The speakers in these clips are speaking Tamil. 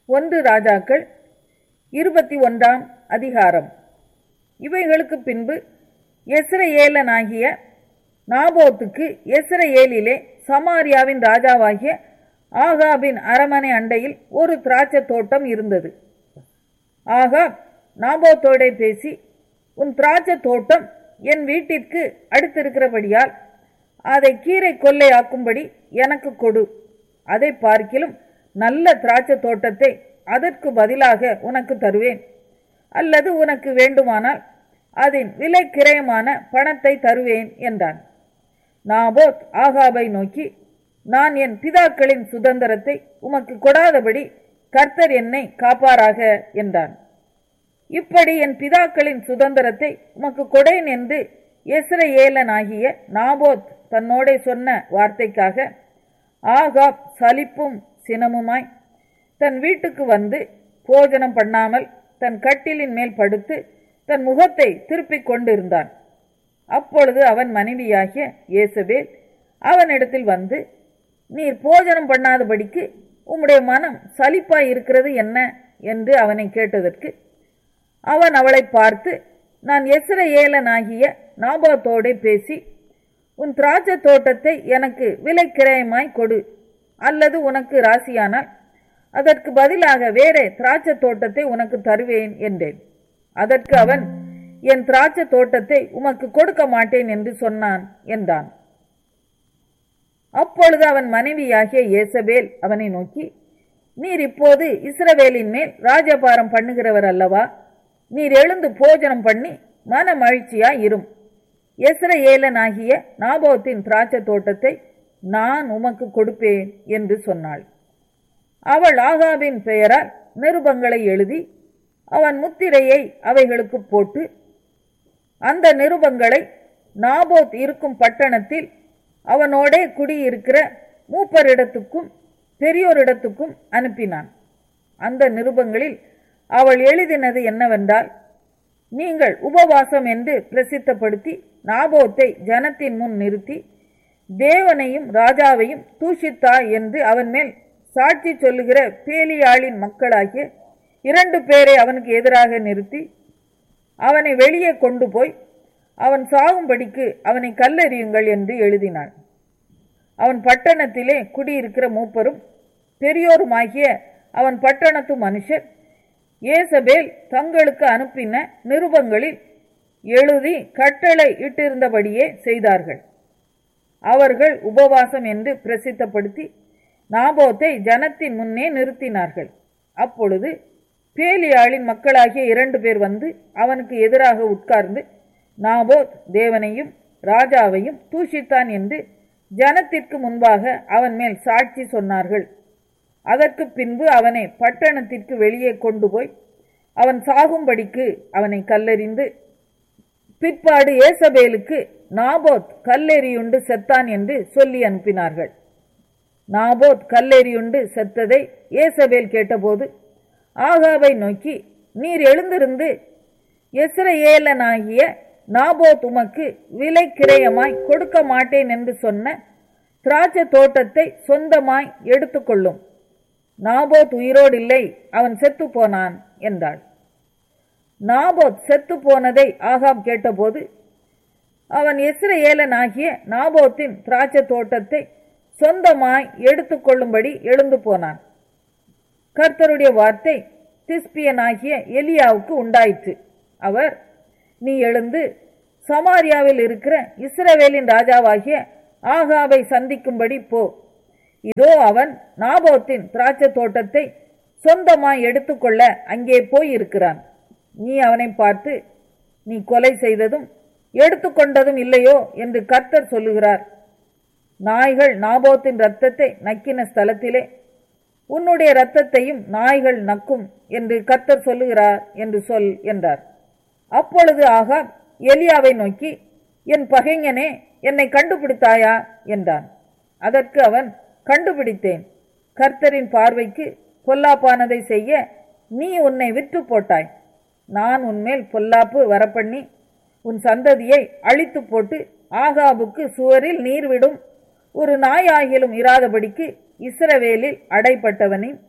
ஒன்று ராஜாக்கள் இருபத்தி ஒன்றாம் அதிகாரம் இவைகளுக்கு பின்பு எஸ்ரஏலனாகிய நாபோத்துக்கு எஸ்ரஏலிலே சமாரியாவின் ராஜாவாகிய ஆகாபின் அரமனை அண்டையில் ஒரு திராட்சை தோட்டம் இருந்தது ஆகாப் நாபோத்தோடே பேசி உன் திராட்சை தோட்டம் என் வீட்டிற்கு அடுத்திருக்கிறபடியால் அதை கீரை கொள்ளையாக்கும்படி எனக்கு கொடு அதை பார்க்கிலும் நல்ல திராட்சை தோட்டத்தை அதற்கு பதிலாக உனக்கு தருவேன் அல்லது உனக்கு வேண்டுமானால் அதன் விலை கிரயமான பணத்தை தருவேன் என்றான் நாபோத் ஆகாபை நோக்கி நான் என் பிதாக்களின் சுதந்திரத்தை உமக்கு கொடாதபடி கர்த்தர் என்னை காப்பாராக என்றான் இப்படி என் பிதாக்களின் சுதந்திரத்தை உமக்கு கொடேன் என்று எஸ்ரஏலனாகிய நாபோத் தன்னோடே சொன்ன வார்த்தைக்காக ஆகாப் சலிப்பும் சினமுமாய் தன் வீட்டுக்கு வந்து போஜனம் பண்ணாமல் தன் கட்டிலின் மேல் படுத்து தன் முகத்தை திருப்பிக் கொண்டிருந்தான் அப்பொழுது அவன் மனைவியாகிய ஏசபேல் அவனிடத்தில் வந்து நீர் போஜனம் பண்ணாதபடிக்கு உம்முடைய மனம் சலிப்பாய் இருக்கிறது என்ன என்று அவனை கேட்டதற்கு அவன் அவளை பார்த்து நான் எஸ்ரஏலனாகிய நாபாத்தோடே பேசி உன் திராட்சை தோட்டத்தை எனக்கு விலை கிரயமாய் கொடு அல்லது உனக்கு ராசியானால் அதற்கு பதிலாக வேறே திராட்சை தோட்டத்தை உனக்கு தருவேன் என்றேன் அதற்கு அவன் என் திராட்சை தோட்டத்தை உமக்கு கொடுக்க மாட்டேன் என்று சொன்னான் என்றான் அப்பொழுது அவன் மனைவியாகிய ஏசபேல் அவனை நோக்கி நீர் இப்போது இஸ்ரவேலின் மேல் ராஜபாரம் பண்ணுகிறவர் அல்லவா நீர் எழுந்து போஜனம் பண்ணி மன மகிழ்ச்சியாய் இரும் எஸ்ரஏலனாகிய நாபோத்தின் திராட்சை தோட்டத்தை நான் உமக்கு கொடுப்பேன் என்று சொன்னாள் அவள் ஆகாபின் பெயரால் நிருபங்களை எழுதி அவன் முத்திரையை அவைகளுக்கு போட்டு அந்த நிருபங்களை நாபோத் இருக்கும் பட்டணத்தில் அவனோடே குடியிருக்கிற மூப்பரிடத்துக்கும் பெரியோரிடத்துக்கும் அனுப்பினான் அந்த நிருபங்களில் அவள் எழுதினது என்னவென்றால் நீங்கள் உபவாசம் என்று பிரசித்தப்படுத்தி நாபோத்தை ஜனத்தின் முன் நிறுத்தி தேவனையும் ராஜாவையும் தூஷித்தா என்று அவன் மேல் சாட்சி சொல்லுகிற பேலியாளின் மக்களாகிய இரண்டு பேரை அவனுக்கு எதிராக நிறுத்தி அவனை வெளியே கொண்டு போய் அவன் சாகும்படிக்கு அவனை கல்லெறியுங்கள் என்று எழுதினான் அவன் பட்டணத்திலே குடியிருக்கிற மூப்பரும் பெரியோருமாகிய அவன் பட்டணத்து மனுஷர் ஏசபேல் தங்களுக்கு அனுப்பின நிருபங்களில் எழுதி கட்டளை இட்டிருந்தபடியே செய்தார்கள் அவர்கள் உபவாசம் என்று பிரசித்தப்படுத்தி நாபோத்தை ஜனத்தின் முன்னே நிறுத்தினார்கள் அப்பொழுது பேலியாளின் மக்களாகிய இரண்டு பேர் வந்து அவனுக்கு எதிராக உட்கார்ந்து நாபோத் தேவனையும் ராஜாவையும் தூஷித்தான் என்று ஜனத்திற்கு முன்பாக அவன் மேல் சாட்சி சொன்னார்கள் அதற்கு பின்பு அவனை பட்டணத்திற்கு வெளியே கொண்டு போய் அவன் சாகும்படிக்கு அவனை கல்லெறிந்து பிற்பாடு ஏசபேலுக்கு நாபோத் கல்லெறியுண்டு செத்தான் என்று சொல்லி அனுப்பினார்கள் நாபோத் கல்லெறியுண்டு செத்ததை ஏசபேல் கேட்டபோது ஆகாவை நோக்கி நீர் எழுந்திருந்து எஸ்ரஏலனாகிய நாபோத் உமக்கு விலை கிரயமாய் கொடுக்க மாட்டேன் என்று சொன்ன திராட்சை தோட்டத்தை சொந்தமாய் எடுத்துக்கொள்ளும் நாபோத் உயிரோடு இல்லை அவன் செத்து போனான் என்றாள் நாபோத் செத்து போனதை ஆகாப் கேட்டபோது அவன் எஸ்ரேலனாகிய நாபோத்தின் திராட்சை தோட்டத்தை சொந்தமாய் எடுத்துக்கொள்ளும்படி எழுந்து போனான் கர்த்தருடைய வார்த்தை திஸ்பியனாகிய எலியாவுக்கு உண்டாயிற்று அவர் நீ எழுந்து சமாரியாவில் இருக்கிற இஸ்ரவேலின் ராஜாவாகிய ஆகாவை சந்திக்கும்படி போ இதோ அவன் நாபோத்தின் திராட்சை தோட்டத்தை சொந்தமாய் எடுத்துக்கொள்ள அங்கே போய் இருக்கிறான் நீ அவனை பார்த்து நீ கொலை செய்ததும் எடுத்துக்கொண்டதும் இல்லையோ என்று கர்த்தர் சொல்லுகிறார் நாய்கள் நாபோத்தின் ரத்தத்தை நக்கின ஸ்தலத்திலே உன்னுடைய இரத்தத்தையும் நாய்கள் நக்கும் என்று கர்த்தர் சொல்லுகிறார் என்று சொல் என்றார் அப்பொழுது ஆகா எலியாவை நோக்கி என் பகைஞனே என்னை கண்டுபிடித்தாயா என்றான் அதற்கு அவன் கண்டுபிடித்தேன் கர்த்தரின் பார்வைக்கு பொல்லாப்பானதை செய்ய நீ உன்னை விற்று போட்டாய் நான் உன்மேல் பொல்லாப்பு வரப்பண்ணி உன் சந்ததியை அழித்து போட்டு ஆகாபுக்கு சுவரில் நீர் விடும் ஒரு நாயாகிலும் இராதபடிக்கு இஸ்ரவேலில் அடைப்பட்டவனையும்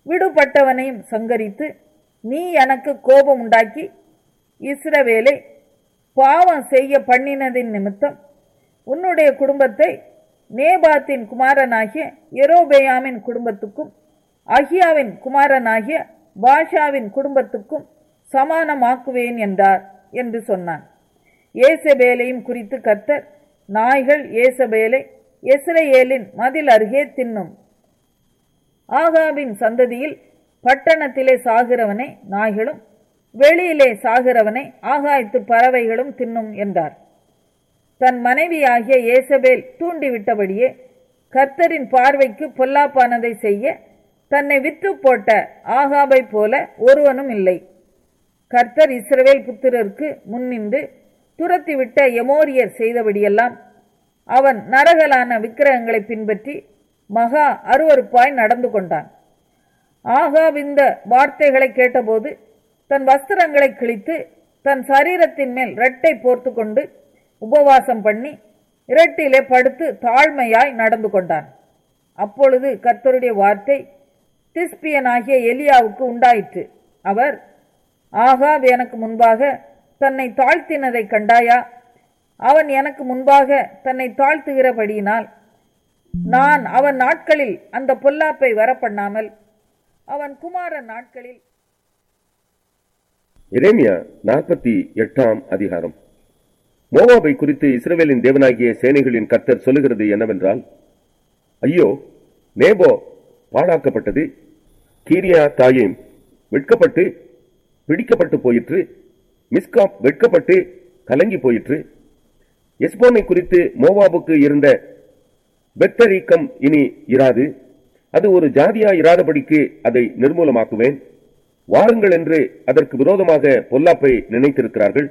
விடுபட்டவனையும் சங்கரித்து நீ எனக்கு கோபம் உண்டாக்கி இஸ்ரவேலை பாவம் செய்ய பண்ணினதின் நிமித்தம் உன்னுடைய குடும்பத்தை நேபாத்தின் குமாரனாகிய எரோபேயாமின் குடும்பத்துக்கும் அகியாவின் குமாரனாகிய பாஷாவின் குடும்பத்துக்கும் சமானமாக்குவேன் என்றார் என்று சொன்னான் ஏசபேலையும் குறித்து கர்த்தர் நாய்கள் ஏசபேலை எஸ்ரேலின் மதில் அருகே தின்னும் ஆகாபின் சந்ததியில் பட்டணத்திலே சாகிறவனை நாய்களும் வெளியிலே சாகிறவனை ஆகாயத்து பறவைகளும் தின்னும் என்றார் தன் மனைவியாகிய ஏசபேல் தூண்டிவிட்டபடியே கர்த்தரின் பார்வைக்கு பொல்லாப்பானதை செய்ய தன்னை விற்று போட்ட ஆகாபை போல ஒருவனும் இல்லை கர்த்தர் இஸ்ரவேல் புத்திரருக்கு முன்னின்று துரத்திவிட்ட எமோரியர் செய்தபடியெல்லாம் அவன் நரகலான விக்கிரகங்களை பின்பற்றி மகா அருவருப்பாய் நடந்து கொண்டான் ஆகாப் இந்த வார்த்தைகளை கேட்டபோது தன் வஸ்திரங்களை கிழித்து தன் சரீரத்தின் மேல் இரட்டை போர்த்து கொண்டு உபவாசம் பண்ணி இரட்டிலே படுத்து தாழ்மையாய் நடந்து கொண்டான் அப்பொழுது கர்த்தருடைய வார்த்தை திஸ்பியனாகிய எலியாவுக்கு உண்டாயிற்று அவர் ஆகாப் எனக்கு முன்பாக தன்னை தாழ்த்தினதை கண்டாயா அவன் எனக்கு முன்பாக தன்னை தாழ்த்துகிறபடியினால் நான் அவன் நாட்களில் அந்த பொல்லாப்பை வரப்பண்ணாமல் அவன் குமாரன் நாட்களில் எரேமியா நாற்பத்தி எட்டாம் அதிகாரம் மோவாபை குறித்து இஸ்ரவேலின் தேவனாகிய சேனைகளின் கர்த்தர் சொல்லுகிறது என்னவென்றால் ஐயோ நேபோ பாழாக்கப்பட்டது கீரியா தாயும் வெட்கப்பட்டு பிடிக்கப்பட்டு போயிற்று மிஸ்காப் வெட்கப்பட்டு கலங்கி போயிற்று எஸ்போனை குறித்து மோவாபுக்கு இருந்த பெத்தரீக்கம் இனி இராது அது ஒரு ஜாதியா இராதபடிக்கு அதை நிர்மூலமாக்குவேன் வாருங்கள் என்று அதற்கு விரோதமாக பொல்லாப்பை நினைத்திருக்கிறார்கள்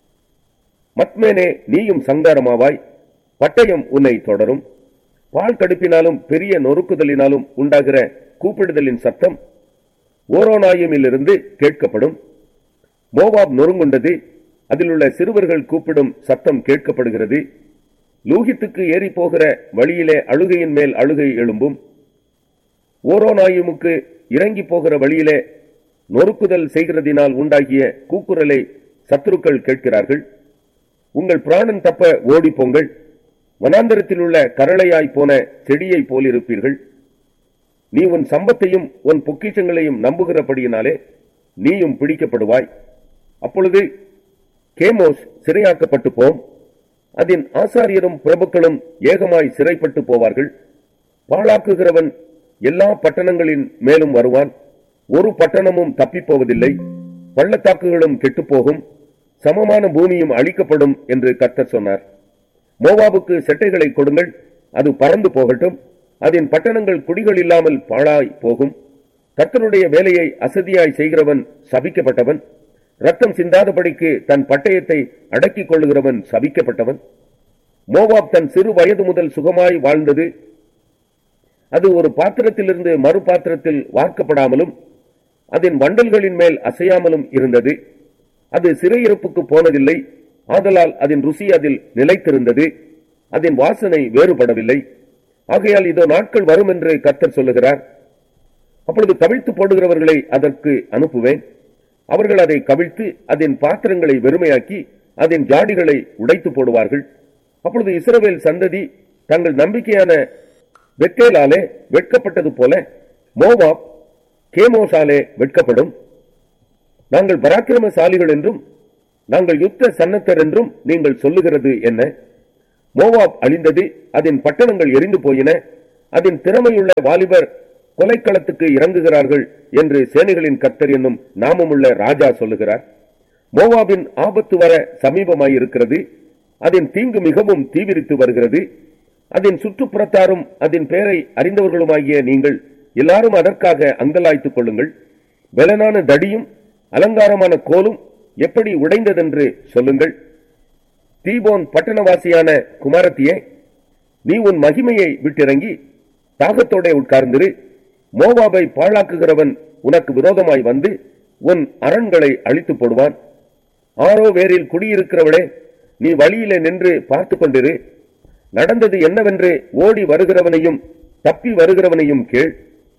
மத்மேனே நீயும் சங்காரமாவாய் பட்டயம் உன்னை தொடரும் பால் கடுப்பினாலும் பெரிய நொறுக்குதலினாலும் உண்டாகிற கூப்பிடுதலின் சத்தம் ஓரோனாயுமிலிருந்து கேட்கப்படும் மோவாப் நொறுங்குண்டது அதிலுள்ள சிறுவர்கள் கூப்பிடும் சத்தம் கேட்கப்படுகிறது லூகித்துக்கு ஏறி போகிற வழியிலே அழுகையின் மேல் அழுகை எழும்பும் ஓரோனாயுமுக்கு இறங்கி போகிற வழியிலே நொறுக்குதல் செய்கிறதினால் உண்டாகிய கூக்குரலை சத்துருக்கள் கேட்கிறார்கள் உங்கள் பிராணன் தப்ப ஓடி போங்கள் வனாந்தரத்தில் உள்ள கரளையாய் போன செடியைப் போலிருப்பீர்கள் நீ உன் சம்பத்தையும் உன் பொக்கிஷங்களையும் நம்புகிறபடியினாலே நீயும் பிடிக்கப்படுவாய் அப்பொழுது கேமோஸ் சிறையாக்கப்பட்டு போம் அதன் ஆசாரியரும் பிரபுக்களும் ஏகமாய் சிறைப்பட்டு போவார்கள் பாழாக்குகிறவன் எல்லா பட்டணங்களின் மேலும் வருவான் ஒரு பட்டணமும் தப்பிப் போவதில்லை பள்ளத்தாக்குகளும் கெட்டுப்போகும் சமமான பூமியும் அழிக்கப்படும் என்று கர்த்தர் சொன்னார் மோவாபுக்கு செட்டைகளை கொடுங்கள் அது பறந்து போகட்டும் அதன் பட்டணங்கள் குடிகள் இல்லாமல் பாழாய் போகும் கர்த்தருடைய வேலையை அசதியாய் செய்கிறவன் சபிக்கப்பட்டவன் ரத்தம் சிந்தாதபடிக்கு தன் பட்டயத்தை அடக்கிக் கொள்ளுகிறவன் சபிக்கப்பட்டவன் மோவாப் தன் சிறு வயது முதல் சுகமாய் வாழ்ந்தது அது ஒரு பாத்திரத்திலிருந்து மறு பாத்திரத்தில் வார்க்கப்படாமலும் அதன் வண்டல்களின் மேல் அசையாமலும் இருந்தது அது சிறையிருப்புக்கு போனதில்லை ஆதலால் அதன் ருசி அதில் நிலைத்திருந்தது அதன் வாசனை வேறுபடவில்லை ஆகையால் இதோ நாட்கள் வரும் என்று கர்த்தர் சொல்லுகிறார் அப்பொழுது கவிழ்த்து போடுகிறவர்களை அதற்கு அனுப்புவேன் அவர்கள் அதை கவிழ்த்து அதன் பாத்திரங்களை வெறுமையாக்கி அதன் ஜாடிகளை உடைத்து போடுவார்கள் அப்பொழுது இஸ்ரவேல் சந்ததி தங்கள் நம்பிக்கையான வெக்கேலாலே வெட்கப்பட்டது போல மோவாப் கேமோசாலே வெட்கப்படும் நாங்கள் பராக்கிரமசாலிகள் என்றும் நாங்கள் யுத்த சன்னத்தர் என்றும் நீங்கள் சொல்லுகிறது என்ன மோவாப் அழிந்தது அதன் பட்டணங்கள் எரிந்து போயின அதன் திறமையுள்ள வாலிபர் கொலைக்களத்துக்கு இறங்குகிறார்கள் என்று சேனைகளின் கர்த்தர் என்னும் நாமமுள்ள ராஜா சொல்லுகிறார் மோவாபின் ஆபத்து வர சமீபமாயிருக்கிறது அதன் தீங்கு மிகவும் தீவிரித்து வருகிறது அதன் சுற்றுப்புறத்தாரும் அதன் பெயரை அறிந்தவர்களுமாகிய நீங்கள் எல்லாரும் அதற்காக அங்கலாய்த்துக் கொள்ளுங்கள் வெலனான தடியும் அலங்காரமான கோலும் எப்படி உடைந்ததென்று சொல்லுங்கள் தீபோன் பட்டணவாசியான குமாரத்தியே நீ உன் மகிமையை விட்டிறங்கி தாகத்தோட உட்கார்ந்திரு மோவாபை பாழாக்குகிறவன் உனக்கு விரோதமாய் வந்து உன் அரண்களை அழித்து போடுவான் ஆரோ வேரில் குடியிருக்கிறவளே நீ வழியிலே நின்று பார்த்து கொண்டிரு நடந்தது என்னவென்று ஓடி வருகிறவனையும் தப்பி வருகிறவனையும் கேள்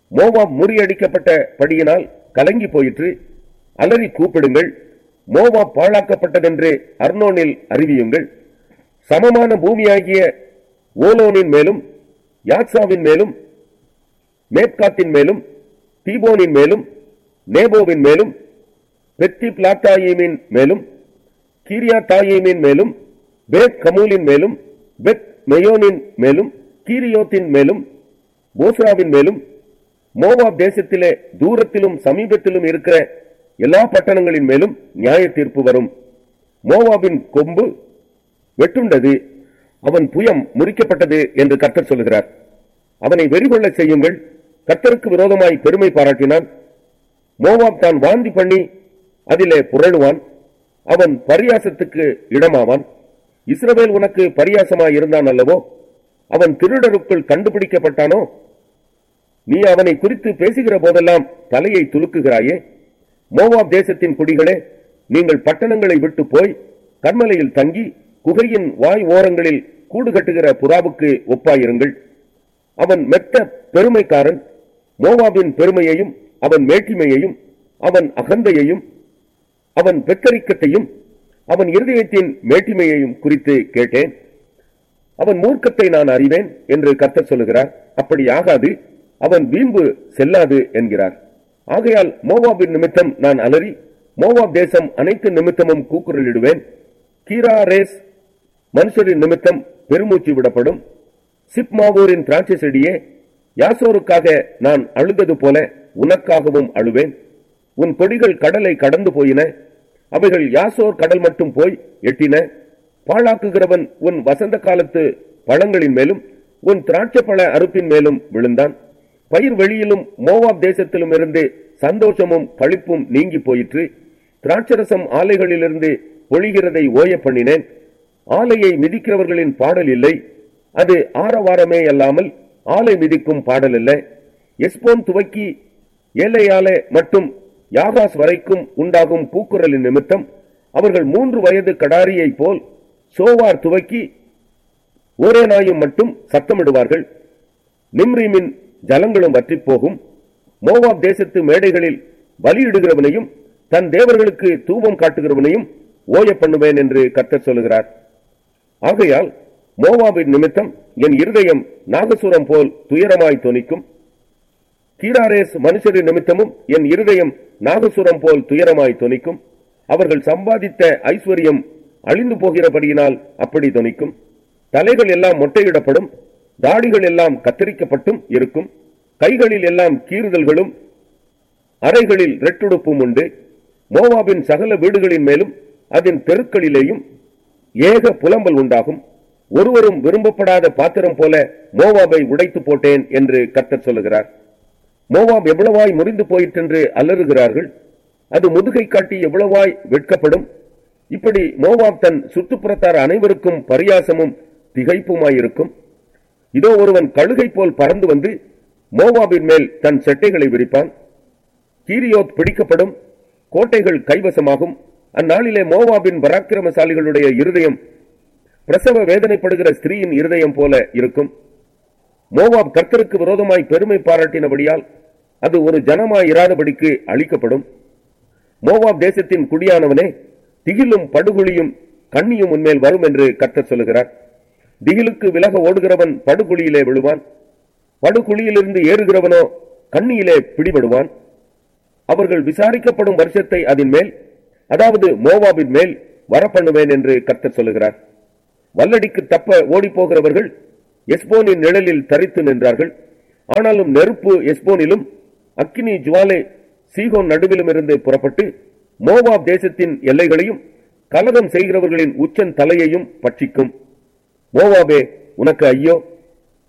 மோவாப் முறியடிக்கப்பட்ட படியினால் கலங்கி போயிற்று அலறி கூப்பிடுங்கள் மோவாப் பாழாக்கப்பட்டதென்று அர்னோனில் அறிவியுங்கள் சமமான பூமியாகிய ஓலோனின் மேலும் யாத்சாவின் மேலும் மேப்காத்தின் மேலும் தீபோனின் மேலும் நேபோவின் மேலும் பெத்தி பிளாத்தாயிமின் மேலும் கீரியா தாயிமின் மேலும் பேத் கமூலின் மேலும் பெத் மெயோனின் மேலும் கீரியோத்தின் மேலும் போஸ்ராவின் மேலும் மோவாப் தேசத்திலே தூரத்திலும் சமீபத்திலும் இருக்கிற எல்லா பட்டணங்களின் மேலும் நியாய தீர்ப்பு வரும் மோவாபின் கொம்பு வெட்டுண்டது அவன் புயம் முறிக்கப்பட்டது என்று கர்த்தர் சொல்கிறார் அவனை வெறிகொள்ள செய்யுங்கள் கர்த்தருக்கு விரோதமாய் பெருமை பாராட்டினான் மோவாப் தான் வாந்தி பண்ணி அதிலே புரளுவான் அவன் பரியாசத்துக்கு இடமாவான் இஸ்ரவேல் உனக்கு பரியாசமாய் இருந்தான் அல்லவோ அவன் திருடருக்குள் கண்டுபிடிக்கப்பட்டானோ நீ அவனை குறித்து பேசுகிற போதெல்லாம் தலையை துலுக்குகிறாயே மோவாப் தேசத்தின் குடிகளே நீங்கள் பட்டணங்களை விட்டு போய் கண்மலையில் தங்கி குகையின் வாய் ஓரங்களில் கூடு கட்டுகிற புறாவுக்கு ஒப்பாயிருங்கள் அவன் மெத்த பெருமைக்காரன் மோவாபின் பெருமையையும் அவன் மேட்டிமையையும் அவன் அகந்தையையும் அவன் பெத்தரிக்கத்தையும் அவன் இருதயத்தின் மேட்டிமையையும் குறித்து கேட்டேன் அவன் மூர்க்கத்தை நான் அறிவேன் என்று கர்த்தர் சொல்லுகிறார் அப்படி ஆகாது அவன் வீம்பு செல்லாது என்கிறார் ஆகையால் மோவாபின் நிமித்தம் நான் அலறி மோவாப் தேசம் அனைத்து நிமித்தமும் கூக்குரலிடுவேன் கீரா ரேஸ் மனுஷரின் நிமித்தம் பெருமூச்சு விடப்படும் சிப்மாவூரின் திராட்சை செடியே யாசோருக்காக நான் அழுதது போல உனக்காகவும் அழுவேன் உன் கொடிகள் கடலை கடந்து போயின அவைகள் யாசோர் கடல் மட்டும் போய் எட்டின பாழாக்குகிறவன் உன் வசந்த காலத்து பழங்களின் மேலும் உன் திராட்சை பழ அறுப்பின் மேலும் விழுந்தான் பயிர் வெளியிலும் மோவாப் தேசத்திலும் இருந்து சந்தோஷமும் களிப்பும் நீங்கி போயிற்று திராட்சரசம் ஆலைகளிலிருந்து பொழிகிறதை ஓய பண்ணினேன் ஆலையை மிதிக்கிறவர்களின் பாடல் இல்லை அது ஆரவாரமே அல்லாமல் ஆலை மிதிக்கும் பாடல் இல்லை எஸ்போன் துவக்கி ஏலையாலே மட்டும் யாகாஸ் வரைக்கும் உண்டாகும் கூக்குரலின் நிமித்தம் அவர்கள் மூன்று வயது கடாரியைப் போல் சோவார் துவக்கி ஓரேனாயும் மட்டும் சத்தமிடுவார்கள் நிம்ரீமின் ஜலங்களும் வற்றிப் போகும் மோவாப் தேசத்து மேடைகளில் பலியிடுகிறவனையும் தன் தேவர்களுக்கு தூபம் காட்டுகிறவனையும் ஓய பண்ணுவேன் என்று கர்த்தர் சொல்லுகிறார் ஆகையால் மோவாபின் நிமித்தம் என் இருதயம் நாகசுரம் போல் துயரமாய் தொனிக்கும் கீராரேஸ் மனுஷரின் நிமித்தமும் என் இருதயம் நாகசுரம் போல் துயரமாய் தொனிக்கும் அவர்கள் சம்பாதித்த ஐஸ்வர்யம் அழிந்து போகிறபடியினால் அப்படி தொனிக்கும் தலைகள் எல்லாம் மொட்டையிடப்படும் தாடிகள் எல்லாம் கத்தரிக்கப்பட்டும் இருக்கும் கைகளில் எல்லாம் கீறுதல்களும் அறைகளில் ரெட்டுடுப்பும் உண்டு மோவாபின் சகல வீடுகளின் மேலும் அதன் தெருக்களிலேயும் ஏக புலம்பல் உண்டாகும் ஒருவரும் விரும்பப்படாத பாத்திரம் போல மோவாபை உடைத்து போட்டேன் என்று கர்த்தர் சொல்லுகிறார் மோவாப் எவ்வளவாய் முறிந்து போயிற்றென்று அலறுகிறார்கள் அது முதுகை காட்டி எவ்வளவாய் வெட்கப்படும் இப்படி மோவாப் தன் சுற்றுப்புறத்தார் அனைவருக்கும் பரியாசமும் திகைப்புமாயிருக்கும் இதோ ஒருவன் கழுகை போல் பறந்து வந்து மோவாபின் மேல் தன் செட்டைகளை விரிப்பான் கீரியோத் பிடிக்கப்படும் கோட்டைகள் கைவசமாகும் அந்நாளிலே மோவாபின் பராக்கிரமசாலிகளுடைய இருதயம் பிரசவ வேதனைப்படுகிற ஸ்திரீயின் இருதயம் போல இருக்கும் மோவாப் கர்த்தருக்கு விரோதமாய் பெருமை பாராட்டினபடியால் அது ஒரு ஜனமாய் இராதபடிக்கு அழிக்கப்படும் மோவாப் தேசத்தின் குடியானவனே திகிலும் படுகுழியும் கண்ணியும் உன்மேல் வரும் என்று கர்த்தர் சொல்லுகிறார் திகிலுக்கு விலக ஓடுகிறவன் படுகுழியிலே விழுவான் படுகுழியிலிருந்து ஏறுகிறவனோ கண்ணியிலே பிடிபடுவான் அவர்கள் விசாரிக்கப்படும் வருஷத்தை அதன் மேல் அதாவது மோவாபின் மேல் வரப்பண்ணுவேன் என்று கர்த்தர் சொல்லுகிறார் வல்லடிக்கு தப்ப ஓடிப்போகிறவர்கள் எஸ்போனின் நிழலில் தரித்து நின்றார்கள் ஆனாலும் நெருப்பு எஸ்போனிலும் அக்கினி ஜுவாலை சீகோன் நடுவிலும் இருந்து புறப்பட்டு மோவாப் தேசத்தின் எல்லைகளையும் கலகம் செய்கிறவர்களின் உச்சன் தலையையும் பட்சிக்கும் மோவாபே உனக்கு ஐயோ